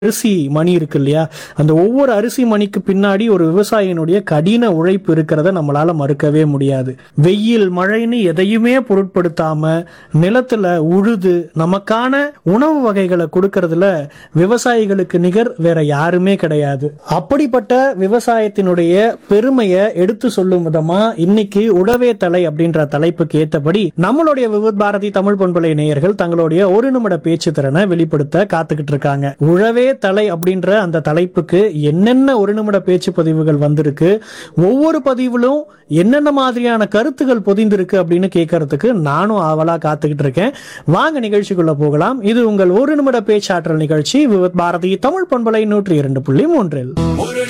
அரிசி மணி இருக்கு இல்லையா அந்த ஒவ்வொரு அரிசி மணிக்கு பின்னாடி ஒரு விவசாயினுடைய கடின உழைப்பு இருக்கிறத நம்மளால மறுக்கவே முடியாது வெயில் மழைன்னு எதையுமே பொருட்படுத்தாம நிலத்துல உழுது நமக்கான உணவு வகைகளை கொடுக்கறதுல விவசாயிகளுக்கு நிகர் வேற யாருமே கிடையாது அப்படிப்பட்ட விவசாயத்தினுடைய பெருமையை எடுத்து சொல்லும் விதமா இன்னைக்கு உழவே தலை அப்படின்ற தலைப்புக்கு ஏத்தபடி நம்மளுடைய விவித் பாரதி தமிழ் பண்பலை நேயர்கள் தங்களுடைய ஒரு நிமிட பேச்சு திறனை வெளிப்படுத்த காத்துக்கிட்டு இருக்காங்க உழவே தலை அப்படின்ற அந்த தலைப்புக்கு என்னென்ன ஒரு நிமிட பேச்சு பதிவுகள் வந்திருக்கு ஒவ்வொரு பதிவிலும் என்னென்ன மாதிரியான கருத்துகள் பொதிந்திருக்கு அப்படின்னு கேட்கறதுக்கு நானும் ஆவலா காத்துக்கிட்டு இருக்கேன் வாங்க நிகழ்ச்சிக்குள்ள போகலாம் இது உங்கள் ஒரு நிமிட பேச்சாற்றல் நிகழ்ச்சி விவித் பாரதி தமிழ் பண்பலை நூற்றி இரண்டு புள்ளி மூன்றில் ஒரு